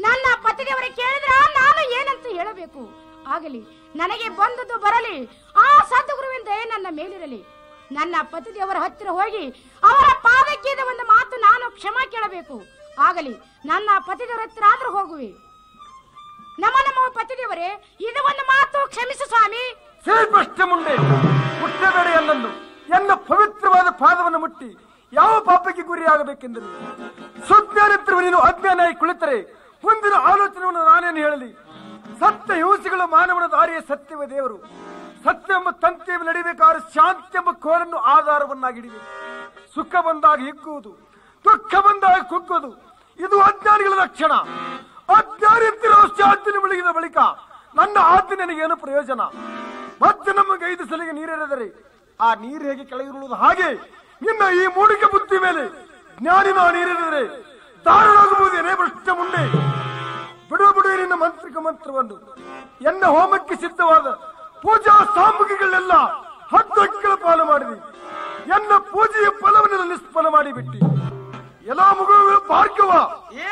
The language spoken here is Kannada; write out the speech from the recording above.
ನನ್ನ ಪತಿದೇವರೇ ಕೇಳಿದ್ರ ನಾನು ಏನಂತ ಹೇಳಬೇಕು ಆಗಲಿ ನನಗೆ ಬಂದದ್ದು ಬರಲಿ ಆ ಸದ್ಗುರುವಿನ ದಯೆ ನನ್ನ ಮೇಲಿರಲಿ ನನ್ನ ಪತಿದೇವರ ಹತ್ತಿರ ಹೋಗಿ ಅವರ ಪಾದಕ್ಕೆ ಇದು ಒಂದು ಮಾತು ನಾನು ಕ್ಷಮಾ ಕೇಳಬೇಕು ಆಗಲಿ ನನ್ನ ಪತಿದೇವರ ಹತ್ತಿರ ಆದ್ರೂ ಹೋಗುವೆ ನಮ್ಮ ನಮ್ಮ ಪತಿದೇವರೇ ಇದು ಒಂದು ಮಾತು ಕ್ಷಮಿಸು ಸ್ವಾಮಿ ಶ್ರೀಕೃಷ್ಣ ಮುಂದೆ ಮುಟ್ಟಬೇಡ ಎನ್ನನ್ನು ಎನ್ನ ಪವಿತ್ರವಾದ ಪಾದವನ್ನು ಮುಟ್ಟಿ ಯಾವ ಪಾಪಕ್ಕೆ ಗುರಿಯಾಗಬೇಕೆಂದರು ಸುಜ್ಞಾನಿತ್ರುವ ನೀನು ಅಜ್ಞಾನಾಗಿ ಕುಳಿತರೆ ಮುಂದಿನ ಆಲೋಚನೆಯನ್ನು ನಾನೇನು ಹೇಳಲಿ ಸತ್ಯ ಹಿಂಸೆಗಳು ಮಾನವನ ದಾರಿಯ ಸತ್ಯವೇ ದೇವರು ಸತ್ಯ ಎಂಬ ತಂತಿಯನ್ನು ನಡಿಬೇಕಾದ್ರೆ ಶಾಂತಿ ಎಂಬ ಕೋರನ್ನು ಆಧಾರವನ್ನಾಗಿಡಬೇಕು ಸುಖ ಬಂದಾಗ ಹಿಗ್ಗುವುದು ದುಃಖ ಬಂದಾಗ ಕುಗ್ಗುವುದು ಇದು ಅಜ್ಞಾನಿಗಳ ಲಕ್ಷಣ ಅಜ್ಞಾನಿತ್ತಿರೋ ಶಾಂತಿನ ಮುಳುಗಿದ ಬಳಿಕ ನನ್ನ ಆಜ್ಞೆ ನನಗೇನು ಪ್ರಯೋಜನ ಮತ್ತೆ ನಮಗೆ ಐದು ಸಲಿಗೆ ನೀರೆರೆದರೆ ಆ ನೀರು ಹೇಗೆ ಕೆಳಗಿರುವುದು ಹಾಗೆ ನಿನ್ನ ಈ ಮೂಡಿಕೆ ಬುದ್ಧಿ ಮೇಲೆ ಜ್ಞಾನಿನ ನೀರೆರೆದರೆ ದಾರುಣಾಗಬಹುದೇನೇ ಭ್ರಷ್ಟ ಮುಂದೆ ಬಿಡು ಬಿಡು ನಿನ್ನ ಮಂತ್ರಿಕ ಮಂತ್ರವನ್ನು ಎನ್ನ ಹೋಮಕ್ಕೆ ಸಿದ್ಧವಾದ ಪೂಜಾ ಸಾಮಗ್ರಿಗಳನ್ನೆಲ್ಲ ಹತ್ತು ಪಾಲು ಮಾಡಿದೆ ಎನ್ನ ಪೂಜೆಯ ಫಲವನ್ನು ನಿಷ್ಫಲ ಮಾಡಿಬಿಟ್ಟಿ ಎಲ್ಲ ಮಗುಗಳು ಭಾರ್ಗವ